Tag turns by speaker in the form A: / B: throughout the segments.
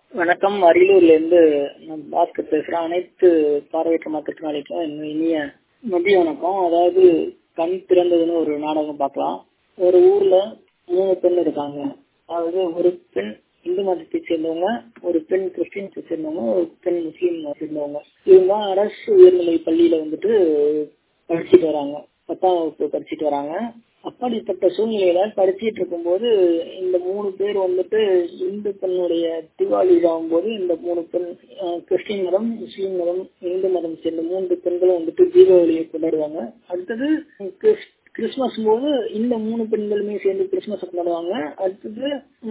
A: வணக்கம் அரியலூர்ல இருந்து நான் பாஸ்கர் பேசுறேன் அனைத்து பார்வையற்ற மாற்றுத்திறனாளிக்கும் என் இனிய மதிய வணக்கம் அதாவது கண் திறந்ததுன்னு ஒரு நாடகம் பார்க்கலாம் ஒரு ஊர்ல மூணு பெண் இருக்காங்க அதாவது ஒரு பெண் இந்து மதத்தை சேர்ந்தவங்க ஒரு பெண் கிறிஸ்டின்ஸை சேர்ந்தவங்க ஒரு பெண் முஸ்லீம் சேர்ந்தவங்க இவங்க அரசு உயர்நிலை பள்ளியில வந்துட்டு படிச்சுட்டு வராங்க பத்தாம் வகுப்பு படிச்சுட்டு வராங்க அப்படிப்பட்ட சூழ்நிலையில படிச்சுட்டு இருக்கும்போது இந்த மூணு பேர் வந்துட்டு இந்து பெண்ணுடைய திவாலி ஆகும்போது இந்த மூணு பெண் கிறிஸ்டின் மதம் முஸ்லீம் மதம் இந்து மதம் சேர்ந்த மூன்று பெண்களும் வந்துட்டு தீபாவளியை கொண்டாடுவாங்க அடுத்தது கிறிஸ்துமஸ் போது இந்த மூணு பெண்களுமே சேர்ந்து கிறிஸ்துமஸ் கொண்டாடுவாங்க அடுத்தது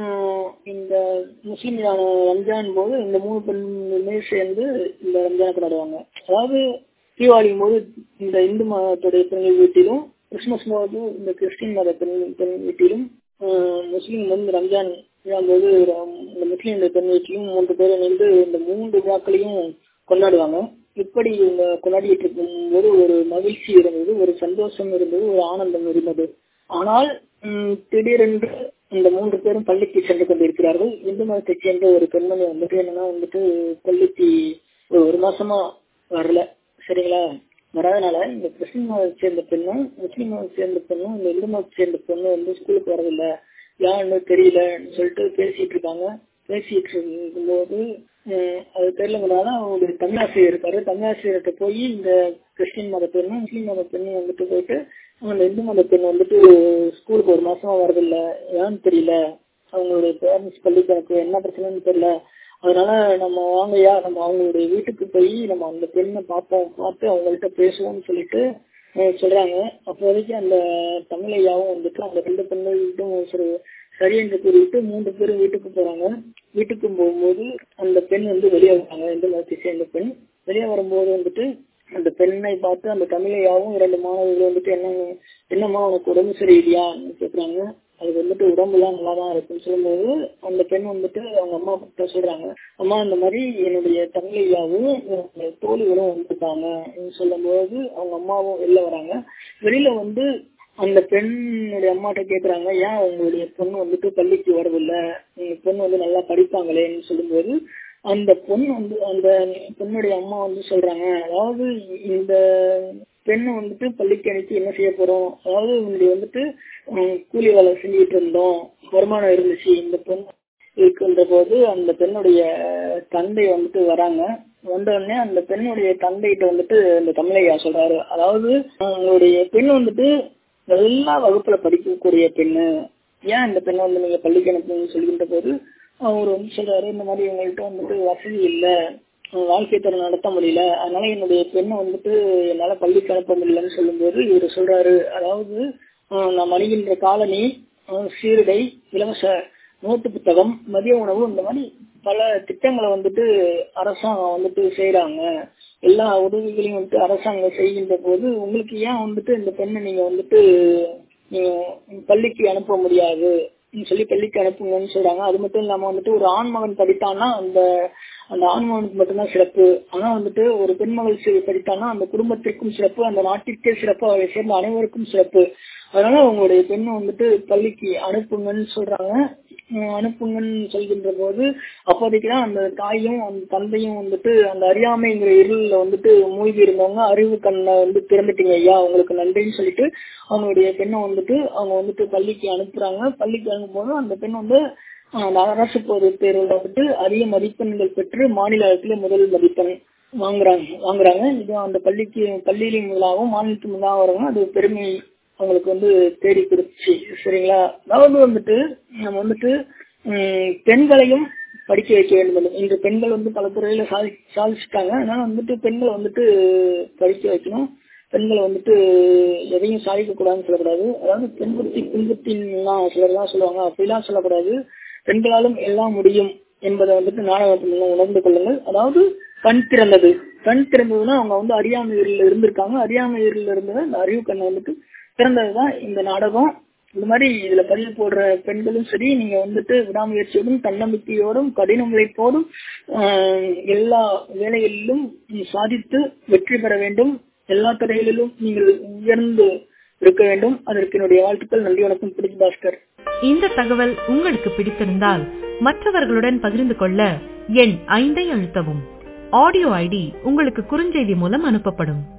A: இந்த முஸ்லீம் ரம்ஜான் போது இந்த மூணு பெண்களுமே சேர்ந்து இந்த ரம்ஜான் கொண்டாடுவாங்க அதாவது தீபாவளியும் போது இந்த இந்து மதத்துடைய பெண்கள் வீட்டிலும் கிறிஸ்துமஸ் போது இந்த கிறிஸ்டின் மத பெண் பெண் வீட்டிலும் முஸ்லீம் வந்து ரம்ஜான் போது இந்த முஸ்லீம் பெண் வீட்டிலும் மூன்று பேர் இணைந்து இந்த மூன்று விழாக்களையும் கொண்டாடுவாங்க இப்படி இவங்க கொண்டாடிட்டு இருக்கும்போது ஒரு மகிழ்ச்சி இருந்தது ஒரு சந்தோஷம் இருந்தது ஒரு ஆனந்தம் இருந்தது ஆனால் திடீரென்று இந்த மூன்று பேரும் பள்ளிக்கு சென்று கொண்டிருக்கிறார்கள் இந்து மதத்தை சேர்ந்த ஒரு பெண்மணி வந்துட்டு என்னன்னா வந்துட்டு பள்ளிக்கு ஒரு மாசமா வரல சரிங்களா வராதனால இந்த கிறிஸ்டின் மதத்தை சேர்ந்த பெண்ணும் முஸ்லீம் மதத்தை சேர்ந்த பெண்ணும் இந்த இந்து மதத்தை சேர்ந்த பெண்ணும் வந்து ஸ்கூலுக்கு வரதில்ல யாருன்னு தெரியலன்னு சொல்லிட்டு பேசிட்டு இருக்காங்க பேசிட்டு இருக்கும்போது அது தெரியலங்கிறனால அவங்களுடைய தமிழாசிரியர் இருக்காரு தமிழாசிரியர்கிட்ட போய் இந்த கிறிஸ்டின் மத பெண்ணும் முஸ்லீம் மத பெண்ணும் வந்துட்டு போயிட்டு அந்த இந்து மத பெண் வந்துட்டு ஸ்கூலுக்கு ஒரு மாசமா வரதில்ல ஏன்னு தெரியல அவங்களுடைய பேரண்ட்ஸ் பள்ளிக்கு எனக்கு என்ன பிரச்சனைன்னு தெரியல அதனால நம்ம வாங்கய்யா நம்ம அவங்களுடைய வீட்டுக்கு போய் நம்ம அந்த பெண்ணை பார்ப்போம் பார்த்து அவங்கள்ட்ட பேசுவோம்னு சொல்லிட்டு சொல்றாங்க அப்போதைக்கு அந்த தமிழையாவும் வந்துட்டு அந்த ரெண்டு பெண்களுக்கும் சரி சரி என்று கூறிவிட்டு மூன்று பேரும் வீட்டுக்கு போறாங்க வீட்டுக்கு போகும்போது அந்த பெண் வந்து வெளியே வராங்க எந்த மதத்தை சேர்ந்த பெண் வெளியே வரும்போது வந்துட்டு அந்த பெண்ணை பார்த்து அந்த தமிழையாவும் இரண்டு மாணவர்கள் வந்துட்டு என்ன என்னம்மா உனக்கு உடம்பு சரியில்லையான்னு கேட்குறாங்க அதுக்கு வந்துட்டு உடம்புலாம் நல்லா தான் இருக்குன்னு சொல்லும்போது அந்த பெண் வந்துட்டு அவங்க அம்மா கிட்ட சொல்றாங்க அம்மா இந்த மாதிரி என்னுடைய தமிழையாவும் தோழிகளும் வந்திருக்காங்க சொல்லும்போது அவங்க அம்மாவும் வெளில வராங்க வெளியில வந்து அந்த பெண்ணுடைய அம்மாட்ட கேக்குறாங்க ஏன் உங்களுடைய பொண்ணு வந்துட்டு பள்ளிக்கு வரதில்லை உங்க பொண்ணு வந்து நல்லா படிப்பாங்களேன்னு சொல்லும்போது அந்த பொண்ணு வந்து அந்த பெண்ணுடைய அம்மா வந்து சொல்றாங்க அதாவது இந்த பெண்ணை வந்துட்டு பள்ளிக்கு அனுப்பி என்ன செய்ய போறோம் அதாவது உங்களுடைய வந்துட்டு கூலி வேலை செஞ்சுட்டு இருந்தோம் வருமானம் இருந்துச்சு இந்த பெண் இருக்கின்ற போது அந்த பெண்ணுடைய தந்தை வந்துட்டு வராங்க வந்த உடனே அந்த பெண்ணுடைய தந்தைகிட்ட வந்துட்டு இந்த தமிழையா சொல்றாரு அதாவது உங்களுடைய பெண் வந்துட்டு எல்லா வகுப்புல படிக்கக்கூடிய பெண்ணு ஏன் இந்த பெண்ணை வந்து நீங்க பள்ளிக்கு அனுப்புன்னு சொல்கின்ற போது அவர் வந்து சொல்றாரு இந்த மாதிரி உங்கள்கிட்ட வந்துட்டு வசதி இல்லை வாழ்க்கை தரம் நடத்த முடியல அதனால என்னுடைய பெண்ணை வந்துட்டு என்னால பள்ளிக்கு அனுப்ப முடியலன்னு சொல்லும்போது இவர் சொல்றாரு அதாவது நாம் அணுகின்ற காலனி சீருடை இலவச நோட்டு புத்தகம் மதிய உணவு இந்த மாதிரி பல திட்டங்களை வந்துட்டு அரசாங்கம் வந்துட்டு செய்யறாங்க எல்லா உதவிகளையும் வந்துட்டு அரசாங்கம் செய்கின்ற போது உங்களுக்கு ஏன் வந்துட்டு இந்த பெண்ணை நீங்க வந்துட்டு நீங்க பள்ளிக்கு அனுப்ப முடியாது சொல்லி பள்ளிக்கு அனுப்புங்கன்னு சொல்றாங்க அது மட்டும் இல்லாம வந்துட்டு ஒரு ஆண்மகன் படித்தான்னா அந்த அந்த ஆண்மகனுக்கு மட்டும்தான் சிறப்பு ஆனா வந்துட்டு ஒரு பெண்மகள் படித்தான்னா அந்த குடும்பத்திற்கும் சிறப்பு அந்த நாட்டிற்கே சிறப்பு அவரை சேர்ந்த அனைவருக்கும் சிறப்பு அதனால உங்களுடைய பெண்ணை வந்துட்டு பள்ளிக்கு அனுப்புங்கன்னு சொல்றாங்க அனுப்புங்கன்னு சொல்கின்ற போது அப்போதைக்குதான் அந்த தாயும் அந்த தந்தையும் வந்துட்டு அந்த அறியாமைங்கிற இருளில் வந்துட்டு மூழ்கி இருந்தவங்க அறிவு கண்ணை வந்து திறந்துட்டீங்க ஐயா உங்களுக்கு நன்றின்னு சொல்லிட்டு அவங்களுடைய பெண்ணை வந்துட்டு அவங்க வந்துட்டு பள்ளிக்கு அனுப்புறாங்க பள்ளிக்கு அனுப்பும்போது அந்த பெண் வந்து அந்த அரசு பொது தேர்வில் வந்துட்டு அதிக மதிப்பெண்கள் பெற்று மாநில அளத்துல முதல் மதிப்பெண் வாங்குறாங்க வாங்குறாங்க இது அந்த பள்ளிக்கு பள்ளியிலையும் முதலாகவும் மாநிலத்து முதலாக வராங்க அது பெருமை அவங்களுக்கு வந்து தேடி கொடுத்துச்சு சரிங்களா அதாவது வந்துட்டு நம்ம வந்துட்டு பெண்களையும் படிக்க வைக்க வேண்டும் இன்று பெண்கள் வந்து பல துறையில சாதி சாதிச்சுட்டாங்க அதனால வந்துட்டு பெண்களை வந்துட்டு படிக்க வைக்கணும் பெண்களை வந்துட்டு எதையும் சாதிக்க கூடாதுன்னு சொல்லக்கூடாது அதாவது பெண்புத்தி பின்புத்தின்லாம் சிலர் தான் சொல்லுவாங்க அப்படிலாம் சொல்லக்கூடாது பெண்களாலும் எல்லாம் முடியும் என்பதை வந்துட்டு நாடகத்தின் மூலம் உணர்ந்து கொள்ளுங்கள் அதாவது கண் திறந்தது கண் திறந்ததுன்னா அவங்க வந்து அறியாமையில் இருந்திருக்காங்க அறியாமையில் இருந்தது அந்த அறிவு கண்ணை வந்துட்டு திறந்ததுதான் இந்த நாடகம் இந்த மாதிரி இதுல பதிவு போடுற பெண்களும் சரி நீங்க வந்துட்டு விடாமுயற்சியோடும் தன்னம்பிக்கையோடும் கடின உழைப்போடும் எல்லா வேலைகளிலும் சாதித்து வெற்றி பெற வேண்டும் எல்லா துறைகளிலும் நீங்கள் உயர்ந்து இருக்க வேண்டும் அதற்கு என்னுடைய வாழ்த்துக்கள் நன்றி வணக்கம் பிடிச்சி பாஸ்கர்
B: இந்த தகவல் உங்களுக்கு பிடித்திருந்தால் மற்றவர்களுடன் பகிர்ந்து கொள்ள எண் ஐந்தை அழுத்தவும் ஆடியோ ஐடி உங்களுக்கு குறுஞ்செய்தி மூலம் அனுப்பப்படும்